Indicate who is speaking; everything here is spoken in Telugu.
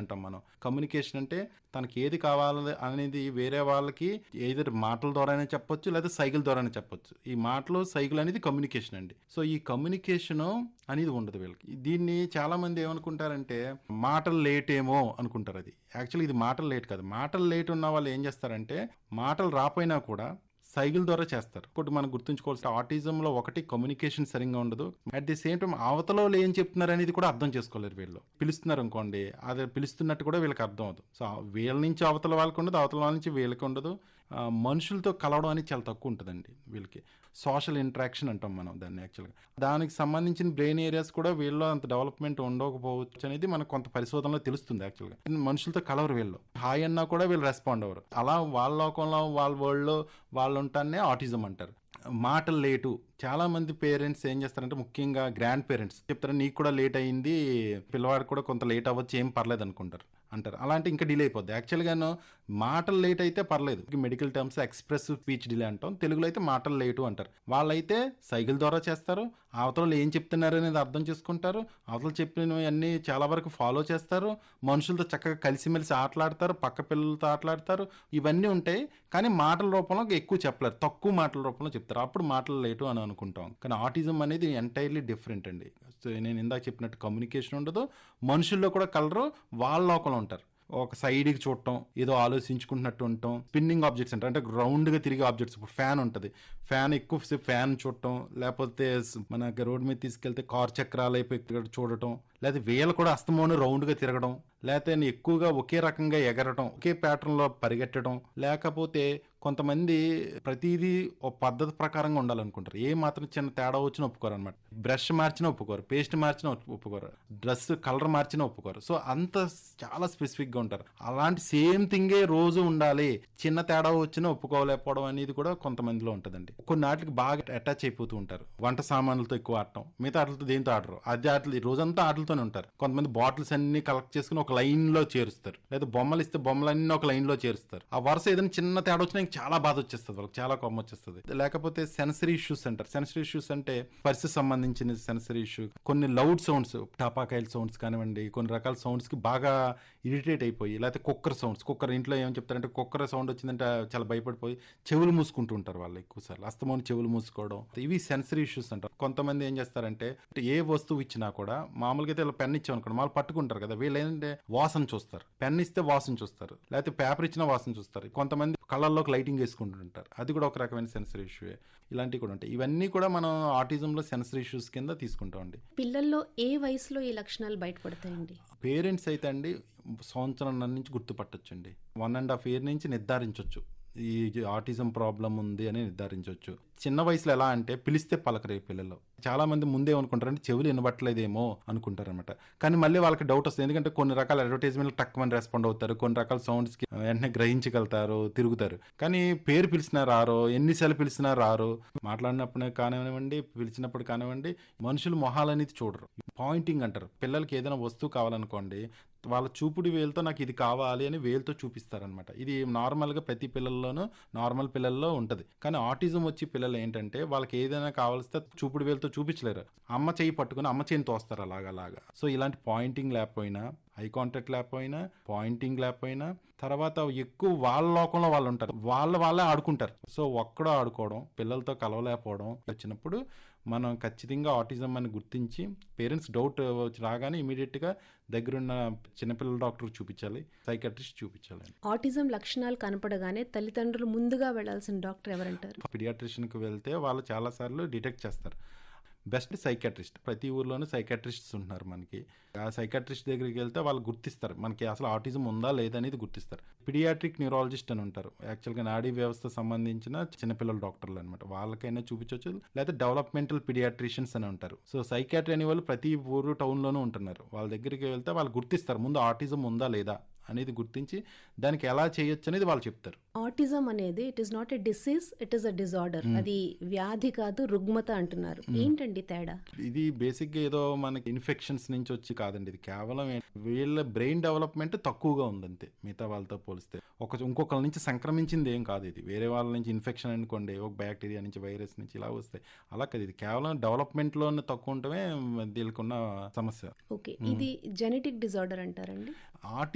Speaker 1: అంటాం మనం కమ్యూనికేషన్ అంటే తనకి ఏది కావాలి అనేది వేరే వాళ్ళకి ఏదో మాటల ద్వారానే చెప్పొచ్చు లేదా సైకిల్ ద్వారానే చెప్పొచ్చు ఈ మాటలు సైకిల్ అనేది కమ్యూనికేషన్ అండి సో ఈ కమ్యూనికేషన్ అనేది ఉండదు వీళ్ళకి దీన్ని చాలా మంది ఏమనుకుంటారంటే మాటలు లేట్ ఏమో అనుకుంటారు అది యాక్చువల్లీ ఇది మాటలు లేట్ కాదు మాటలు లేట్ ఉన్న వాళ్ళు ఏం చేస్తారంటే మాటలు రాపోయినా కూడా సైకిల్ ద్వారా చేస్తారు ఒకటి మనం గుర్తుంచుకోవాల్సిన ఆటిజంలో ఒకటి కమ్యూనికేషన్ సరిగ్గా ఉండదు అట్ ది సేమ్ టైం అవతల వాళ్ళు ఏం చెప్తున్నారు అనేది కూడా అర్థం చేసుకోలేరు వీళ్ళు పిలుస్తున్నారు అనుకోండి అది పిలుస్తున్నట్టు కూడా వీళ్ళకి అర్థం అవుతుంది సో వీళ్ళ నుంచి అవతల వాళ్ళకి ఉండదు అవతల వాళ్ళ నుంచి వీళ్ళకి ఉండదు ఆ, మనుషులతో కలవడం అనేది చాలా తక్కువ ఉంటుందండి వీళ్ళకి సోషల్ ఇంటరాక్షన్ అంటాం మనం దాన్ని యాక్చువల్గా దానికి సంబంధించిన బ్రెయిన్ ఏరియాస్ కూడా వీళ్ళలో అంత డెవలప్మెంట్ ఉండకపోవచ్చు అనేది మనకు కొంత పరిశోధనలో తెలుస్తుంది యాక్చువల్గా మనుషులతో కలవరు వీళ్ళు హాయ్ అన్నా కూడా వీళ్ళు రెస్పాండ్ అవ్వరు అలా వాళ్ళ లోకంలో వాళ్ళ వరల్డ్లో వాళ్ళు ఉంటానే ఆటిజం అంటారు మాటలు లేటు చాలా మంది పేరెంట్స్ ఏం చేస్తారంటే ముఖ్యంగా గ్రాండ్ పేరెంట్స్ చెప్తారు నీకు కూడా లేట్ అయింది పిల్లవాడు కూడా కొంత లేట్ అవ్వచ్చు ఏం పర్లేదు అనుకుంటారు అంటారు అలాంటి ఇంకా డిలే అయిపోద్ది యాక్చువల్గాను మాటలు లేట్ అయితే పర్లేదు medical terms express speech delay అంటాం తెలుగులో అయితే మాటలు లేటు అంటారు వాళ్ళైతే సైకిల్ ద్వారా చేస్తారు అవతల ఏం చెప్తున్నారు అనేది అర్థం చేసుకుంటారు అవతల చెప్పినవి అన్నీ చాలా వరకు ఫాలో చేస్తారు మనుషులతో చక్కగా కలిసిమెలిసి ఆటలాడతారు పక్క పిల్లలతో ఆటలాడతారు ఇవన్నీ ఉంటాయి కానీ మాటల రూపంలో ఎక్కువ చెప్పలేరు తక్కువ మాటల రూపంలో చెప్తారు అప్పుడు మాటలు లేటు అని అనుకుంటాం కానీ ఆటిజం అనేది ఎంటైర్లీ డిఫరెంట్ అండి సో నేను ఇందాక చెప్పినట్టు కమ్యూనికేషన్ ఉండదు మనుషుల్లో కూడా కలరు వాళ్ళ లోకంలో ఉంటారు ఒక సైడ్కి చూడటం ఏదో ఆలోచించుకుంటున్నట్టు ఉండటం స్పిన్నింగ్ ఆబ్జెక్ట్స్ అంటారు అంటే రౌండ్గా తిరిగే ఆబ్జెక్ట్స్ ఇప్పుడు ఫ్యాన్ ఉంటుంది ఫ్యాన్ ఎక్కువసేపు ఫ్యాన్ చూడటం లేకపోతే స్- మనకి రోడ్ మీద తీసుకెళ్తే కార్ చక్రాలు అయిపోయి ఇక్కడ చూడటం లేకపోతే వేలు కూడా అస్తమోను రౌండ్గా తిరగడం లేకపోతే ఎక్కువగా ఒకే రకంగా ఎగరటం ఒకే ప్యాటర్న్లో పరిగెట్టడం లేకపోతే కొంతమంది ప్రతిదీ ఒక పద్ధతి ప్రకారంగా ఉండాలనుకుంటారు ఏ మాత్రం చిన్న తేడా వచ్చినా ఒప్పుకోరు అనమాట బ్రష్ మార్చినా ఒప్పుకోరు పేస్ట్ మార్చినా ఒప్పు- ఒప్పుకోరు డ్రెస్ కలర్ మార్చినా ఒప్పుకోరు సో అంత చాలా స్పెసిఫిక్ గా ఉంటారు అలాంటి సేమ్ థింగే రోజు ఉండాలి చిన్న తేడా వచ్చినా ఒప్పుకోలేకపోవడం అనేది కూడా కొంతమందిలో ఉంటుందండి కొన్ని ఆటలకి బాగా అటాచ్ అయిపోతూ ఉంటారు వంట సామాన్లతో ఎక్కువ ఆడటం మిగతా ఆటలతో దేంతో ఆడరు అది ఆటలు ఈ రోజంతా ఆటలతోనే ఉంటారు కొంతమంది బాటిల్స్ అన్ని కలెక్ట్ చేసుకుని ఒక లైన్ లో చేరుస్తారు లేదా బొమ్మలు ఇస్తే బొమ్మలన్నీ ఒక లైన్ లో చేరుస్తారు ఆ వరుస ఏదైనా చిన్న తేడా వచ్చినా ఇంక చాలా బాధ వచ్చేస్తుంది వాళ్ళకి చాలా కోపం వచ్చేస్తుంది లేకపోతే సెన్సరీ ఇష్యూస్ అంటారు సెన్సరీ ఇష్యూస్ అంటే పరిస్థితి సంబంధించిన సెన్సరీ ఇష్యూ కొన్ని లౌడ్ సౌండ్స్ టపాకాయల సౌండ్స్ కానివ్వండి కొన్ని రకాల సౌండ్స్ కి బాగా ఇరిటేట్ అయిపోయి లేకపోతే కుక్కర్ సౌండ్స్ కుక్కర్ ఇంట్లో ఏం చెప్తారంటే కుక్కర్ సౌండ్ వచ్చిందంటే చాలా భయపడిపోయి చెవులు మూసుకుంటూ ఉంటారు వాళ్ళు ఎక్కువ సార్లు అస్తమాను చెవులు మూసుకోవడం ఇవి సెన్సరీ ఇష్యూస్ అంటారు కొంతమంది ఏం చేస్తారంటే ఏ వస్తువు ఇచ్చినా కూడా మామూలుగా అయితే పెన్ ఇచ్చాం అనుకోండి వాళ్ళు పట్టుకుంటారు కదా వీళ్ళు ఏంటంటే వాసన చూస్తారు పెన్ ఇస్తే వాసన చూస్తారు లేకపోతే పేపర్ ఇచ్చినా వాసన చూస్తారు కొంతమంది కళ్ళల్లోకి లైటింగ్ వేసుకుంటుంటారు అది కూడా ఒక రకమైన సెన్సరీ ఇష్యూ ఇలాంటివి కూడా ఉంటాయి ఇవన్నీ కూడా మనం ఆటిజంలో సెన్సరీ ఇష్యూస్ కింద తీసుకుంటామండి
Speaker 2: పిల్లల్లో ఏ వయసులో ఈ లక్షణాలు బయటపడతాయండి
Speaker 1: పేరెంట్స్ అయితే అండి సంవత్సరం నుంచి గుర్తుపట్టొచ్చండి వన్ అండ్ హాఫ్ ఇయర్ నుంచి నిర్ధారించవచ్చు ఈ ఆటిజం ప్రాబ్లం ఉంది అని నిర్ధారించవచ్చు చిన్న వయసులో ఎలా అంటే పిలిస్తే పలకరే పిల్లలు చాలా మంది ముందే అనుకుంటారంటే చెవులు వినబట్టలేదేమో అనుకుంటారనమాట కానీ మళ్ళీ వాళ్ళకి డౌట్ వస్తుంది ఎందుకంటే కొన్ని రకాల అడ్వర్టైజ్మెంట్ తక్కువ రెస్పాండ్ అవుతారు కొన్ని రకాల సౌండ్స్ కి వెంటనే గ్రహించగలుగుతారు తిరుగుతారు కానీ పేరు పిలిచినా రారు ఎన్నిసార్లు పిలిచినా రారు మాట్లాడినప్పుడు కానివ్వండి పిలిచినప్పుడు కానివ్వండి మనుషులు మొహాలు అనేది చూడరు పాయింటింగ్ అంటారు పిల్లలకి ఏదైనా వస్తువు కావాలనుకోండి వాళ్ళ చూపుడు వేలుతో నాకు ఇది కావాలి అని వేలుతో చూపిస్తారనమాట ఇది నార్మల్గా ప్రతి పిల్లల్లోనూ నార్మల్ పిల్లల్లో ఉంటుంది కానీ ఆటిజం వచ్చి పిల్లలు ఏంటంటే వాళ్ళకి ఏదైనా కావాల్స్తే చూపుడు వేలుతో చూపించలేరు అమ్మ చెయ్యి పట్టుకుని అమ్మ చేయిని తోస్తారు అలాగా అలాగా సో ఇలాంటి పాయింటింగ్ లేకపోయినా ఐ కాంటాక్ట్ లేకపోయినా పాయింటింగ్ లేకపోయినా తర్వాత ఎక్కువ వాళ్ళ లోకంలో వాళ్ళు ఉంటారు వాళ్ళ వాళ్ళే ఆడుకుంటారు సో ఒక్కడో ఆడుకోవడం పిల్లలతో కలవలేకపోవడం వచ్చినప్పుడు మనం ఖచ్చితంగా ఆటిజం అని గుర్తించి పేరెంట్స్ డౌట్ వచ్చి రాగానే ఇమీడియట్గా దగ్గరున్న చిన్నపిల్లల డాక్టర్ చూపించాలి సైకాట్రిస్ట్ చూపించాలి
Speaker 2: ఆటిజం లక్షణాలు కనపడగానే తల్లిదండ్రులు ముందుగా వెళ్లాల్సిన డాక్టర్ ఎవరంటారు
Speaker 1: పిడియాట్రిషియన్కి వెళ్తే వాళ్ళు చాలాసార్లు డిటెక్ట్ చేస్తారు బెస్ట్ సైకాట్రిస్ట్ ప్రతి ఊర్లోనూ సైకాట్రిస్ట్స్ ఉంటున్నారు మనకి ఆ సైకాట్రిస్ట్ దగ్గరికి వెళ్తే వాళ్ళు గుర్తిస్తారు మనకి అసలు ఆటిజం ఉందా లేదా అనేది గుర్తిస్తారు పిడియాట్రిక్ న్యూరాలజిస్ట్ అని ఉంటారు యాక్చువల్గా నాడీ వ్యవస్థ సంబంధించిన చిన్నపిల్లల డాక్టర్లు అనమాట వాళ్ళకైనా చూపించవచ్చు లేదా డెవలప్మెంటల్ పిడియాట్రిషియన్స్ అని ఉంటారు సో సైకాట్రీ అనే వాళ్ళు ప్రతి ఊరు టౌన్లోనూ ఉంటున్నారు వాళ్ళ దగ్గరికి వెళ్తే వాళ్ళు గుర్తిస్తారు ముందు ఆటిజం ఉందా లేదా అనేది గుర్తించి దానికి ఎలా చేయొచ్చు అనేది వాళ్ళు చెప్తారు
Speaker 2: ఆటిజం అనేది it is not a disease it is a disorder అది వ్యాధి కాదు రుగ్మత అంటున్నారు ఏంటండి తేడా
Speaker 1: ఇది బేసిక్ గా ఏదో మనకి ఇన్ఫెక్షన్స్ నుంచి వచ్చి కాదండి ఇది కేవలం ఏ- వీళ్ళ బ్రెయిన్ డెవలప్మెంట్ తక్కువగా ఉందంతే మిగతా వాళ్ళతో పోలిస్తే ఒక ఇంకొకరి నుంచి సంక్రమించింది ఏం కాదు ఇది వేరే వాళ్ళ నుంచి ఇన్ఫెక్షన్ అనుకోండి ఒక బ్యాక్టీరియా నుంచి వైరస్ నుంచి ఇలా వస్తాయి అలా కాదు ఇది కేవలం డెవలప్మెంట్ లోనే తక్కువ ఉండటమే దీనికి ఉన్న సమస్య
Speaker 2: ఓకే ఇది జెనెటిక్ డిజార్డర్ అంటారండి
Speaker 1: ఆటి